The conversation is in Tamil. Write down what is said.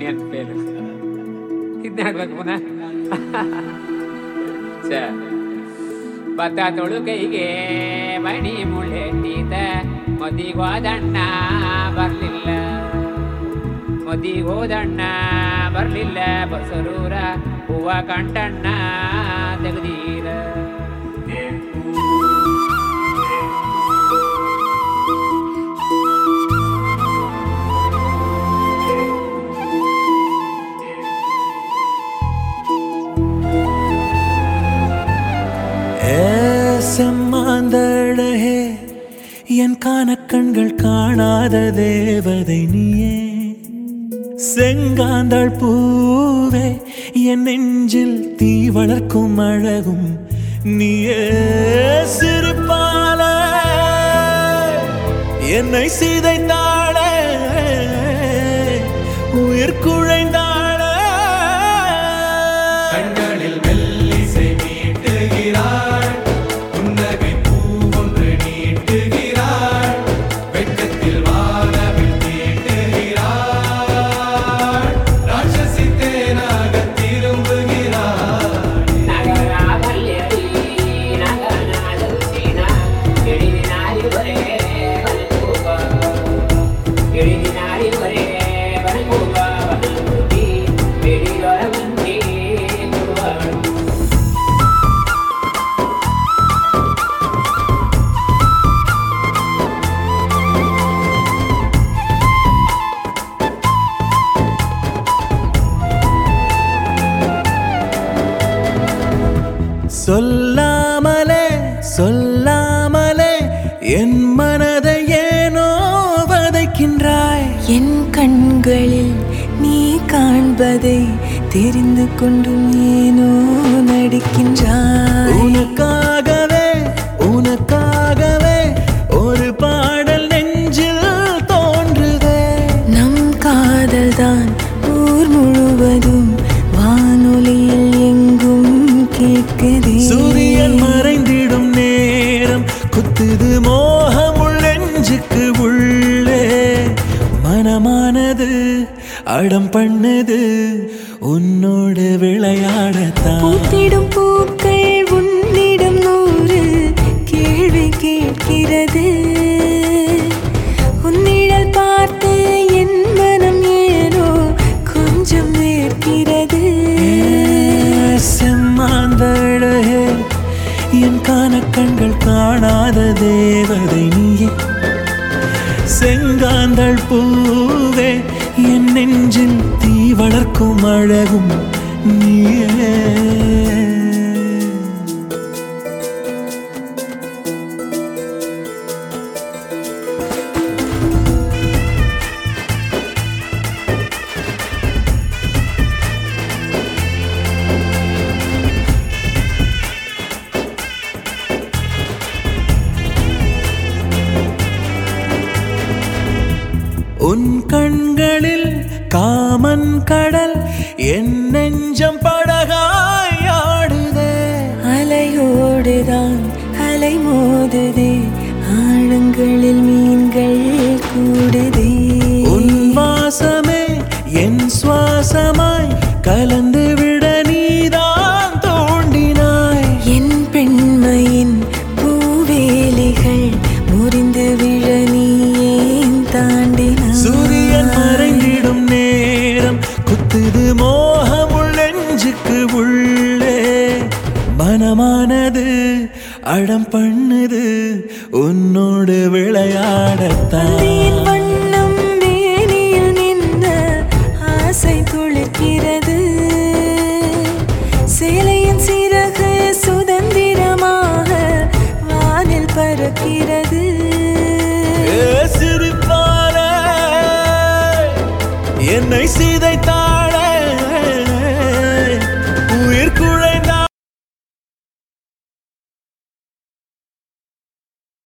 என் பேரு ಇದ್ನಾಡ್ಬೇಕು ಪುನಃ ಛ ಭತ್ತ ತೊಳುಕೈಗೆ ಮಣಿ ಮುಳ್ಳೆಟ್ಟಿದ ಮದಿಗೋದಣ್ಣ ಬರ್ಲಿಲ್ಲ ಮದಿಗೋದಣ್ಣ ಬರ್ಲಿಲ್ಲ ಬಸರೂರ ಹೂವ ಕಂಟಣ್ಣ ತೆಗ್ದೀರ செம்மாந்தழகே என் காணக்கண்கள் காணாத தேவதை நீயே செங்காந்தாள் பூவே என் நெஞ்சில் தீ வளர்க்கும் அழகும் நீயே சிரிப்பால என்னை சிதைத்தாளே உயிர் குழைந்தாளே கண்களில் மெல்லிசை மீட்டுகிறாள் புன்னகை பூ ஒன்று நீட்டுகிறாள் வெட்கத்தில் வானவில் தீட்டுகிறாள் ராட்சசி தேனாக திரும்புகிறாள் சொல்லாமலே சொல்லாமலே என் மனதை ஏனோ வதைக்கின்றாய் என் கண்களில் நீ காண்பதை தெரிந்து கொண்டும் ஏனோ நடிக்கின்றாய் உனக்காகவே உனக்காகவே ஒரு பாடல் நெஞ்சில் தோன்றுதே நம் காதல்தான் ஊர் முழுவதும் வானொலியில் எங்கும் கேட்குதே சூரியன் மறைந்திடும் நேரம் குத்துது மோகம் நெஞ்சுக்கு உள்ளே மனமானது அடம் பண்ணுது உன்னோடு விளையாடத்தான் பூத்திடும் பூக்கள் உன்னிடம் நூறு கேள்வி கேட்கிறது உன்னிடல் பார்த்து என் மனம் ஏனோ கொஞ்சம் நேர்க்கிறது செம்மாந்தழகே என் காணக்கண்கள் காணாத தேவதை நீயே செங்காந்தள் பூவே என் நெஞ்சில் தீ வளர்க்கும் அழகும் நீயே உன் கண்களில் காமன் கடல் என் நெஞ்சம் படகாய் ஆடுதே அலையோடுதான் அலை மோதுதே ஆழங்களில் மீன்கள் கூடுதே உன் வாசமே என் சுவாசமாய் கலந்து விட நீதான் தோண்டினாய் என் பெண்மையின் பூவேலிகள் முறிந்து விழ நீ ஏன் தாண்டினாய் சூரியன் மறைந்திடும் நேரம் குத்துது மோகம் நெஞ்சுக்கு உள்ளே மனமானது அடம் பண்ணுது உன்னோடு விளையாடத்தான் என் வண்ணம் மேனியில் நின்ற ஆசை துளிர்க்கிறது சேலையின் சிறகு சுதந்திரமாக வானில் பறக்கிறது ஏ சிரிப்பாலே என்னை சிதைத்தா